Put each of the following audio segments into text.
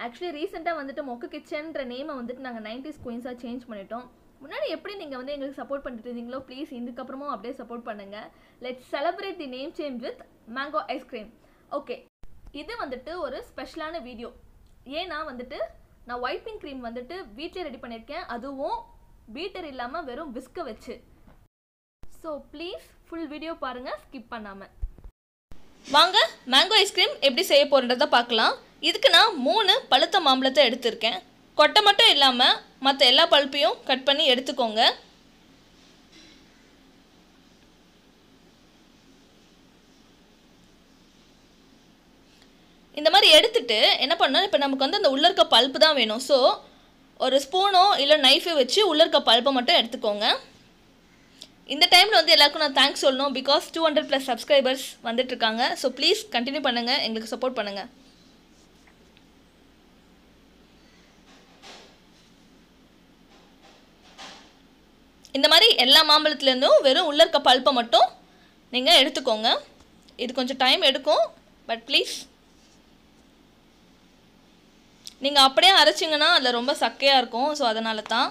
actually ரீசெண்டாக வந்துட்டு மொக்க கிச்சன்ற நேமை வந்துட்டு நாங்கள் நைன்டிஸ் குயின்ஸாக சேஞ்ச் பண்ணிட்டோம் முன்னாடி எப்படி நீங்கள் வந்து எங்களுக்கு சப்போர்ட் பண்ணிட்டு இருந்தீங்களோ ப்ளீஸ் இதுக்கப்புறமும் அப்படியே சப்போர்ட் பண்ணுங்கள் let's celebrate the name change with mango ice cream okay இது வந்துட்டு ஒரு ஸ்பெஷலான வீடியோ ஏன்னா வந்துட்டு நான் ஒயிட்டிங் க்ரீம் வந்துட்டு வீட்டிலே ரெடி பண்ணியிருக்கேன் அதுவும் பீட்டர் இல்லாமல் வெறும் விஸ்க வச்சு ஸோ ப்ளீஸ் ஃபுல் வீடியோ பாருங்கள் ஸ்கிப் பண்ணாமல் வாங்க மேங்கோ ஐஸ்கிரீம் எப்படி செய்ய போகிறத பார்க்கலாம் இதுக்கு நான் மூணு பழுத்த மாம்பழத்தை எடுத்திருக்கேன் கொட்டை மட்டும் இல்லாமல் மற்ற எல்லா பழுப்பையும் கட் பண்ணி எடுத்துக்கோங்க இந்த மாதிரி எடுத்துட்டு என்ன பண்ணணும் இப்போ நமக்கு வந்து அந்த உள்ள இருக்க பல்ப்பு தான் வேணும் ஸோ ஒரு ஸ்பூனோ இல்லை நைஃபை வச்சு உள்ள இருக்க பல்ப்பை மட்டும் எடுத்துக்கோங்க இந்த டைமில் வந்து எல்லாருக்கும் நான் தேங்க்ஸ் சொல்லணும் because two hundred plus subscribers வந்துட்டு இருக்காங்க ஸோ ப்ளீஸ் கண்டினியூ பண்ணுங்கள் எங்களுக்கு சப்போர்ட் பண்ணுங்கள் இந்த மாதிரி எல்லா மாம்பழத்துலேருந்தும் வெறும் உள்ள இருக்க பல்ப்பை மட்டும் நீங்கள் எடுத்துக்கோங்க இது கொஞ்சம் டைம் எடுக்கும் பட் ப்ளீஸ் நீங்கள் அப்படியே அரைச்சிங்கன்னா அதில் ரொம்ப சக்கையாக இருக்கும் ஸோ அதனால தான்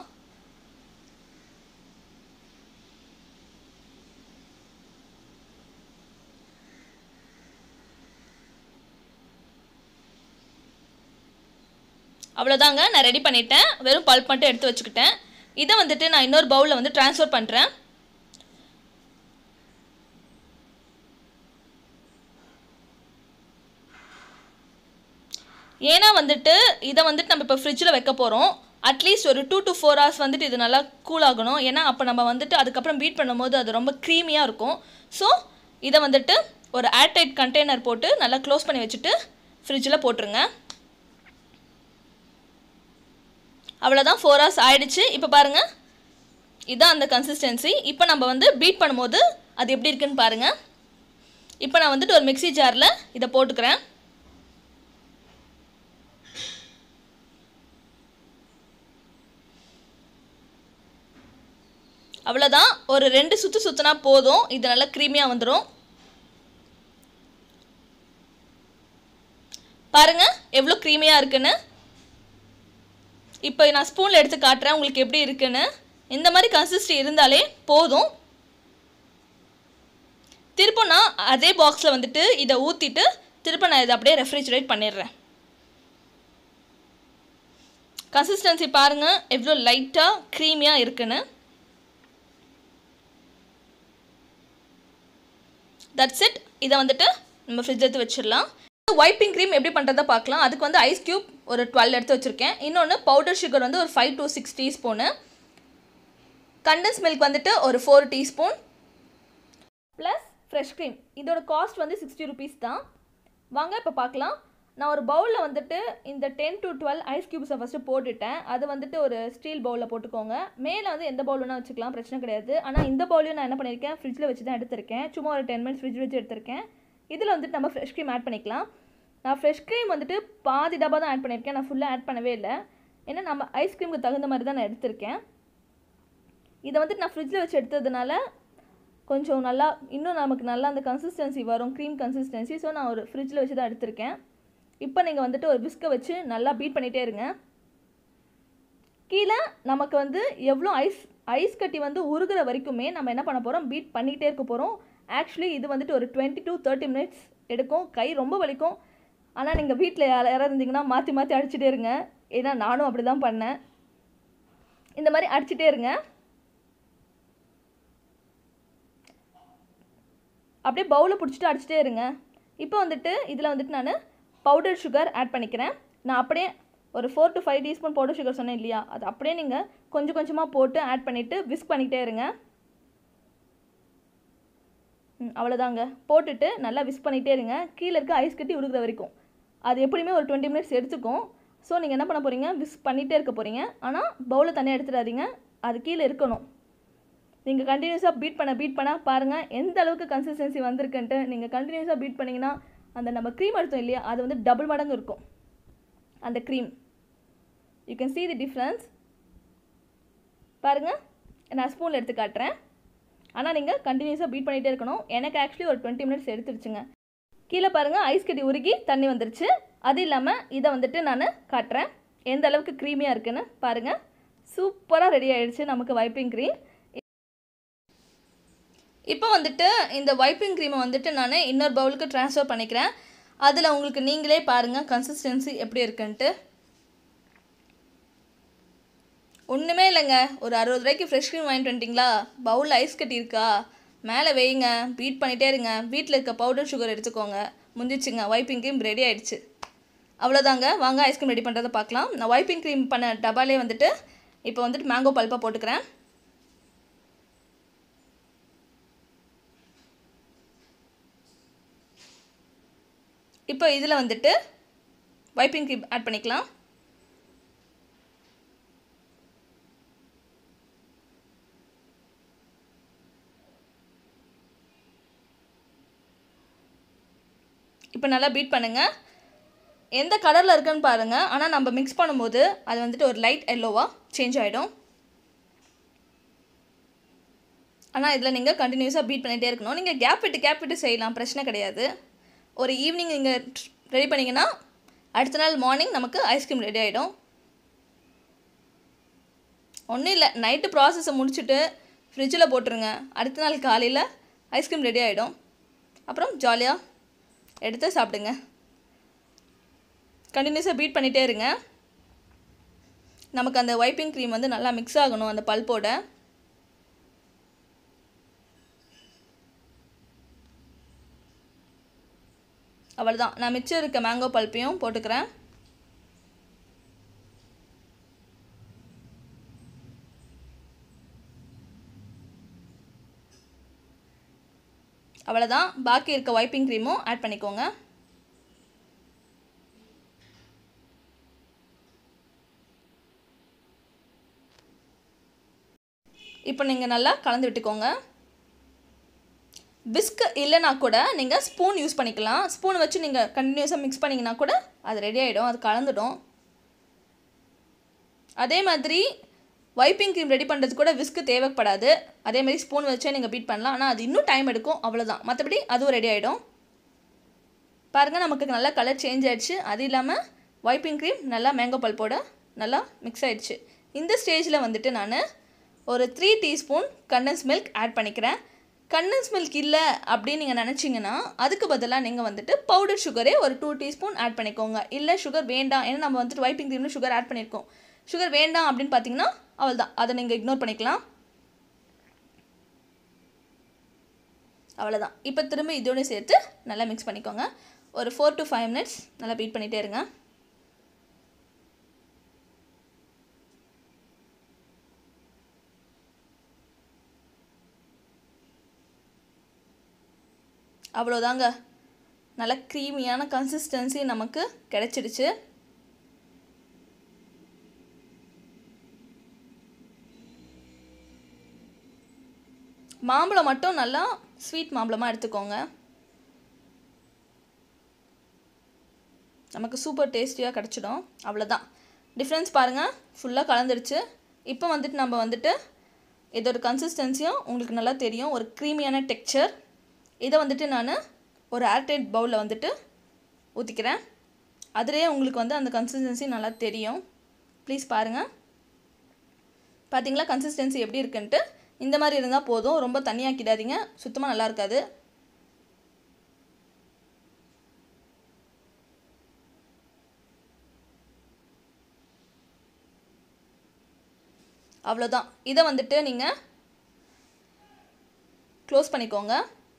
அவ்வளோதாங்க நான் ரெடி பண்ணிட்டேன் வெறும் பல்ப் மட்டும் எடுத்து வச்சுக்கிட்டேன் இதை வந்துட்டு நான் இன்னொரு பவுலில் வந்து ட்ரான்ஸ்ஃபர் பண்ணுறேன் ஏன்னா வந்துட்டு இதை வந்துட்டு நம்ம இப்போ ஃப்ரிட்ஜில் வைக்க போகிறோம் அட்லீஸ்ட் ஒரு டூ டு ஃபோர் ஹவர்ஸ் வந்துட்டு இது நல்லா கூல் ஆகணும் ஏன்னா அப்போ நம்ம வந்துட்டு அதுக்கப்புறம் பீட் பண்ணும்போது அது ரொம்ப க்ரீமியாக இருக்கும் ஸோ இதை வந்துட்டு ஒரு ஏர்டைட் கண்டெய்னர் போட்டு நல்லா க்ளோஸ் பண்ணி வச்சுட்டு ஃப்ரிட்ஜில் போட்டுருங்க அவ்வளோதான் ஃபோர் ஹவர்ஸ் ஆயிடுச்சு இப்போ பாருங்கள் இதுதான் அந்த கன்சிஸ்டன்சி இப்போ நம்ம வந்து பீட் பண்ணும்போது அது எப்படி இருக்குன்னு பாருங்கள் இப்போ நான் வந்துட்டு ஒரு மிக்ஸி ஜாரில் இதை போட்டுக்கிறேன் அவ்வளோதான் ஒரு ரெண்டு சுற்று சுற்றினா போதும் இது நல்லா க்ரீமியாக வந்துடும் பாருங்கள் எவ்வளோ க்ரீமியாக இருக்குன்னு இப்போ நான் ஸ்பூனில் எடுத்து காட்டுறேன் உங்களுக்கு எப்படி இருக்குன்னு இந்த மாதிரி கன்சிஸ்டி இருந்தாலே போதும் திரும்ப நான் அதே பாக்ஸில் வந்துட்டு இதை ஊற்றிட்டு திரும்ப நான் இதை அப்படியே ரெஃப்ரிஜரேட் பண்ணிடுறேன் கன்சிஸ்டன்சி பாருங்கள் எவ்வளோ லைட்டாக க்ரீமியாக இருக்குன்னு தட்ஸ் இட் இதை வந்துட்டு நம்ம ஃப்ரிட்ஜ் எடுத்து வச்சிடலாம் ஒயிப்பிங் க்ரீம் எப்படி பண்ணுறதை பார்க்கலாம் அதுக்கு வந்து ஐஸ் க்யூப் ஒரு டுவெல் எடுத்து வச்சுருக்கேன் இன்னொன்று பவுடர் சுகர் வந்து ஒரு five to six teaspoon condensed milk வந்துட்டு ஒரு four teaspoon plus fresh cream இதோட காஸ்ட் வந்து சிக்ஸ்டி ருபீஸ் தான் வாங்க இப்போ பார்க்கலாம் நான் ஒரு பவுலில் வந்துட்டு இந்த டென் டு டுவெல் ஐஸ் க்யூப்ஸை ஃபஸ்ட்டு போட்டுட்டேன் அது வந்துட்டு ஒரு ஸ்டீல் பவுலில் போட்டுக்கோங்க மேலே வந்து எந்த பவுல் வேணால் வச்சுக்கலாம் பிரச்சனை கிடையாது ஆனால் இந்த பவுலையும் நான் என்ன பண்ணியிருக்கேன் ஃப்ரிட்ஜில் வச்சு தான் எடுத்திருக்கேன் சும்மா ஒரு டென் மினிட்ஸ் ஃப்ரிட்ஜ் வச்சு எடுத்திருக்கேன் இதில் வந்துட்டு நம்ம ஃப்ரெஷ் க்ரீம் ஆட் பண்ணிக்கலாம் நான் ஃப்ரெஷ் க்ரீம் வந்துட்டு பாதி டப்பா தான் ஆட் பண்ணியிருக்கேன் நான் ஃபுல்லாக ஆட் பண்ணவே இல்லை ஏன்னா நம்ம ஐஸ்கிரீமுக்கு தகுந்த மாதிரி தான் நான் எடுத்திருக்கேன் இதை வந்துட்டு நான் ஃப்ரிட்ஜில் வச்சு எடுத்ததுனால கொஞ்சம் நல்லா இன்னும் நமக்கு நல்லா அந்த கன்சிஸ்டன்சி வரும் க்ரீம் கன்சிஸ்டன்சி ஸோ நான் ஒரு ஃப்ரிட்ஜில் வச்சு தான் எடுத்திருக்கேன் இப்போ நீங்கள் வந்துட்டு ஒரு விஸ்கை வச்சு நல்லா பீட் பண்ணிகிட்டே இருங்க கீழே நமக்கு வந்து எவ்வளோ ஐஸ் ஐஸ் கட்டி வந்து உருகிற வரைக்குமே நம்ம என்ன பண்ண போகிறோம் பீட் பண்ணிகிட்டே இருக்க போகிறோம் ஆக்சுவலி இது வந்துட்டு ஒரு டுவெண்ட்டி டு தேர்ட்டி மினிட்ஸ் எடுக்கும் கை ரொம்ப வலிக்கும் ஆனால் நீங்கள் வீட்டில் யாராவது இருந்தீங்கன்னா மாற்றி மாற்றி அடிச்சுட்டே இருங்க ஏன்னா நானும் அப்படி தான் பண்ணேன் இந்த மாதிரி அடிச்சுட்டே இருங்க அப்படியே பவுலை பிடிச்சிட்டு அடிச்சுட்டே இருங்க இப்போ வந்துட்டு இதில் வந்துட்டு நான் பவுடர் சுகர் ஆட் பண்ணிக்கிறேன் நான் அப்படியே ஒரு four to five teaspoon powder sugar சொன்னேன் இல்லையா அது அப்படியே நீங்கள் கொஞ்சம் கொஞ்சமாக போட்டு ஆட் பண்ணிவிட்டு விஸ்க் பண்ணிக்கிட்டே இருங்க ம் அவ்வளோதாங்க போட்டுட்டு நல்லா விஸ்க் பண்ணிகிட்டே இருங்க கீழே இருக்க ஐஸ் கட்டி உருகிற வரைக்கும் அது எப்படியுமே ஒரு டுவெண்ட்டி மினிட்ஸ் எடுத்துக்கும் ஸோ நீங்கள் என்ன பண்ண போகிறீங்க விஸ்க் பண்ணிகிட்டே இருக்க போகிறீங்க ஆனால் பவுலை தனியாக எடுத்துடாதீங்க அது கீழே இருக்கணும் நீங்கள் கண்டினியூஸாக பீட் பண்ண பீட் பண்ண பாருங்கள் எந்த அளவுக்கு கன்சிஸ்டன்சி வந்திருக்குன்ட்டு நீங்கள் கண்டினியூஸாக பீட் பண்ணிங்கன்னா அந்த நம்ம க்ரீம் எடுத்தோம் இல்லையா அது வந்து டபுள் மடங்கு இருக்கும் அந்த cream you can see the difference பாருங்கள் நான் ஸ்பூனில் எடுத்து காட்டுறேன் ஆனால் நீங்கள் கண்டினியூஸாக பீட் பண்ணிகிட்டே இருக்கணும் எனக்கு ஆக்சுவலி ஒரு டுவெண்ட்டி மினிட்ஸ் எடுத்துருச்சுங்க கீழே பாருங்கள் ஐஸ் கட்டி உருகி தண்ணி வந்துருச்சு அது இல்லாமல் இதை வந்துட்டு நான் காட்டுறேன் எந்த அளவுக்கு க்ரீமியாக இருக்குன்னு பாருங்கள் சூப்பராக ரெடி ஆயிடுச்சு நமக்கு வைப்பிங் க்ரீம் இப்போ வந்துட்டு இந்த வைப்பிங் க்ரீமை வந்துட்டு நான் இன்னொரு பவுலுக்கு ட்ரான்ஸ்ஃபர் பண்ணிக்கிறேன் அதில் உங்களுக்கு நீங்களே பாருங்கள் கன்சிஸ்டன்சி எப்படி இருக்குன்ட்டு ஒன்றுமே இல்லைங்க ஒரு அறுபது ரூபாய்க்கு ஃப்ரெஷ் க்ரீம் வாங்கிட்டு வந்துட்டிங்களா பவுலில் ஐஸ் கட்டி இருக்கா மேலே வைங்க பீட் பண்ணிகிட்டே இருங்க வீட்டில் இருக்க பவுடர் சுகர் எடுத்துக்கோங்க முடிஞ்சிச்சுங்க வைப்பிங் க்ரீம் ரெடி ஆயிடுச்சு அவ்வளோதாங்க வாங்க ஐஸ்கிரீம் ரெடி பண்ணுறதை பார்க்கலாம் நான் வைப்பிங் க்ரீம் பண்ண டபாலே வந்துட்டு இப்போ வந்துட்டு மேங்கோ பல்ப்பாக போட்டுக்கிறேன் இப்போ இதில் வந்துட்டு வைப்பிங் க்ரீம் ஆட் பண்ணிக்கலாம் இப்போ நல்லா பீட் பண்ணுங்கள் எந்த கலரில் இருக்குன்னு பாருங்கள் ஆனால் நம்ம மிக்ஸ் பண்ணும்போது அது வந்துட்டு ஒரு லைட் எல்லோவாக சேஞ்ச் ஆகிடும் ஆனால் இதில் நீங்கள் கண்டினியூஸாக பீட் பண்ணிகிட்டே இருக்கணும் நீங்கள் கேப் விட்டு கேப் விட்டு செய்யலாம் பிரச்சனை கிடையாது ஒரு ஈவினிங் நீங்கள் ரெடி பண்ணிங்கன்னா அடுத்த நாள் மார்னிங் நமக்கு ஐஸ்கிரீம் ரெடி ஆகிடும் ஒன்றும் இல்லை நைட்டு ப்ராசஸை முடிச்சுட்டு ஃப்ரிட்ஜில் போட்டுருங்க அடுத்த நாள் காலையில் ஐஸ்கிரீம் ரெடி ஆகிடும் அப்புறம் ஜாலியாக எடுத்து சாப்பிடுங்க கண்டினியூஸாக பீட் பண்ணிகிட்டே இருங்க நமக்கு அந்த வைப்பிங் க்ரீம் வந்து நல்லா மிக்ஸ் ஆகணும் அந்த பல்போட அவ்வளோதான் நான் மிச்சம் இருக்க மேங்கோ பல்ப்பையும் போட்டுக்கிறேன் அவ்வளோதான் பாக்கி இருக்க வைப்பிங் க்ரீமும் ஆட் பண்ணிக்கோங்க இப்போ நீங்கள் நல்லா கலந்து விட்டுக்கோங்க விஸ்க் இல்லைனா கூட நீங்கள் ஸ்பூன் யூஸ் பண்ணிக்கலாம் ஸ்பூன் வச்சு நீங்கள் கண்டினியூஸாக மிக்ஸ் பண்ணிங்கன்னா கூட அது ரெடி ஆகிடும் அது கலந்துடும் அதே மாதிரி வைப்பிங் க்ரீம் ரெடி பண்ணுறது கூட விஸ்க்கு தேவைப்படாது அதே மாதிரி ஸ்பூன் வச்சே நீங்கள் பீட் பண்ணலாம் ஆனால் அது இன்னும் டைம் எடுக்கும் அவ்வளோதான் மற்றபடி அதுவும் ரெடி ஆகிடும் பாருங்கள் நமக்கு நல்லா கலர் சேஞ்ச் ஆகிடுச்சு அது இல்லாமல் வைப்பிங் க்ரீம் நல்லா மேங்கோ பல்போட நல்லா மிக்ஸ் ஆகிடுச்சு இந்த ஸ்டேஜில் வந்துட்டு நான் ஒரு three teaspoon condensed milk add பண்ணிக்கிறேன் கண்டன்ஸ் மில்க் இல்லை அப்படின்னு நீங்கள் நினச்சிங்கன்னா அதுக்கு பதிலாக நீங்கள் வந்துட்டு பவுடர் சுகரே ஒரு டூ டீஸ்பூன் ஆட் பண்ணிக்கோங்க இல்லை சுகர் வேண்டாம் ஏன்னா நம்ம வந்துட்டு வைப்பிங் க்ரீமில் சுகர் ஆட் பண்ணியிருக்கோம் சுகர் வேண்டாம் அப்படின்னு பார்த்தீங்கன்னா அவள் தான் அதை நீங்கள் இக்னோர் பண்ணிக்கலாம் அவ்வளோதான் இப்போ திரும்ப இதோடு சேர்த்து நல்லா மிக்ஸ் பண்ணிக்கோங்க ஒரு ஃபோர் டு ஃபைவ் மினிட்ஸ் நல்லா பீட் பண்ணிகிட்டே இருங்க அவ்வளோதாங்க நல்ல க்ரீமியான கன்சிஸ்டன்சி நமக்கு கிடச்சிடுச்சு மாம்பழம் மட்டும் நல்லா ஸ்வீட் மாம்பழமாக எடுத்துக்கோங்க நமக்கு சூப்பர் டேஸ்டியாக கிடச்சிடும் அவ்வளோதான் டிஃப்ரென்ஸ் பாருங்கள் ஃபுல்லாக கலந்துருச்சு இப்போ வந்துட்டு நம்ம வந்துட்டு இதோட கன்சிஸ்டன்சியும் உங்களுக்கு நல்லா தெரியும் ஒரு க்ரீமியான டெக்ஸ்சர் இதை வந்துட்டு நான் ஒரு ஏர்டைட் பவுலில் வந்துட்டு ஊற்றிக்கிறேன் அதிலே உங்களுக்கு வந்து அந்த கன்சிஸ்டன்சி நல்லா தெரியும் ப்ளீஸ் பாருங்கள் பார்த்தீங்களா கன்சிஸ்டன்சி எப்படி இருக்குன்ட்டு இந்த மாதிரி இருந்தால் போதும் ரொம்ப தண்ணியாக்கிடாதீங்க சுத்தமாக நல்லா இருக்காது அவ்வளோதான் இதை வந்துட்டு நீங்கள் க்ளோஸ் பண்ணிக்கோங்க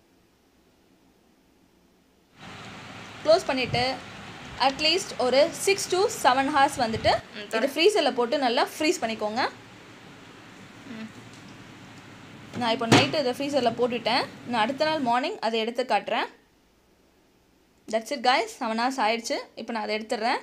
க்ளோஸ் பண்ணிவிட்டு அட்லீஸ்ட் ஒரு சிக்ஸ் டு செவன் ஹார்ஸ் வந்துட்டு இது ஃப்ரீசரில் போட்டு நல்லா ஃப்ரீஸ் பண்ணிக்கோங்க நான் இப்போ நைட்டு இதை ஃப்ரீசரில் போட்டுட்டேன் நான் அடுத்த நாள் மார்னிங் அதை எடுத்து காட்டுறேன் that's it guys seven hours ஆயிடுச்சு இப்போ நான் அதை எடுத்துடுறேன்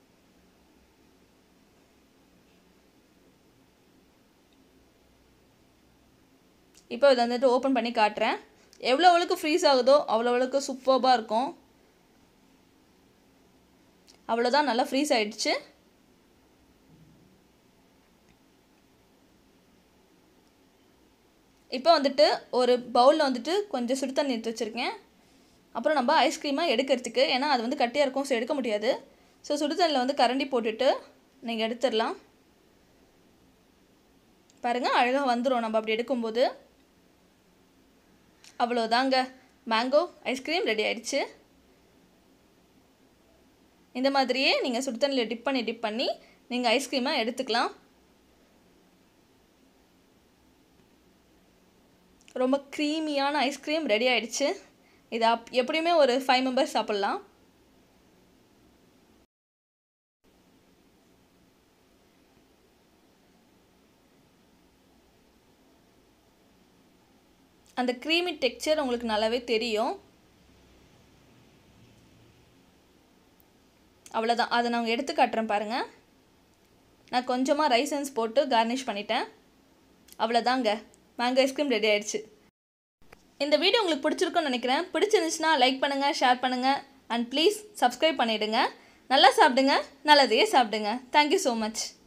இப்போ இதை வந்துட்டு ஓப்பன் பண்ணி காட்டுறேன் எவ்வளோ அவளுக்கு ஃப்ரீஸ் ஆகுதோ அவ்வளோ அவளுக்கு சூப்பர்பாக இருக்கும் அவ்வளோதான் நல்லா ஃப்ரீஸ் ஆயிடுச்சு இப்போ வந்துட்டு ஒரு பவுலில் வந்துட்டு கொஞ்சம் சுடு தண்ணி எடுத்து வச்சுருக்கேன் அப்புறம் நம்ம ஐஸ்கிரீமாக எடுக்கிறதுக்கு ஏன்னா அது வந்து கட்டியாக இருக்கும் ஸோ எடுக்க முடியாது ஸோ சுடுதண்ணில் வந்து கரண்டி போட்டுட்டு நீங்கள் எடுத்துடலாம் பாருங்கள் அழகாக வந்துடும் நம்ம அப்படி எடுக்கும்போது அவ்வளோதாங்க மேங்கோ ஐஸ்கிரீம் ரெடி ஆயிடுச்சு இந்த மாதிரியே நீங்கள் சுடுதண்ணியில் டிப் பண்ணி டிப் பண்ணி நீங்கள் ஐஸ்கிரீமாக எடுத்துக்கலாம் ரொம்ப க்ரீமியான ஐஸ்கிரீம் ரெடி ஆயிடுச்சு இது அப் எப்படியுமே ஒரு ஃபைவ் மெம்பர்ஸ் சாப்பிட்லாம் அந்த க்ரீமி டெக்ஸ்சர் உங்களுக்கு நல்லாவே தெரியும் அவ்வளோதான் அதை நான் எடுத்து காட்டுறேன் பாருங்கள் நான் கொஞ்சமாக ரைசன்ஸ் போட்டு கார்னிஷ் பண்ணிட்டேன் அவ்வளோதாங்க மேங்கோ ஐஸ்கிரீம் ரெடி ஆயிடுச்சு இந்த வீடியோ உங்களுக்கு பிடிச்சிருக்குன்னு நினைக்கிறேன் பிடிச்சிருந்துச்சுன்னா லைக் பண்ணுங்கள் ஷேர் பண்ணுங்கள் அண்ட் ப்ளீஸ் சப்ஸ்கிரைப் பண்ணிவிடுங்க நல்லா சாப்பிடுங்க நல்லதையே சாப்பிடுங்க தேங்க்யூ ஸோ மச்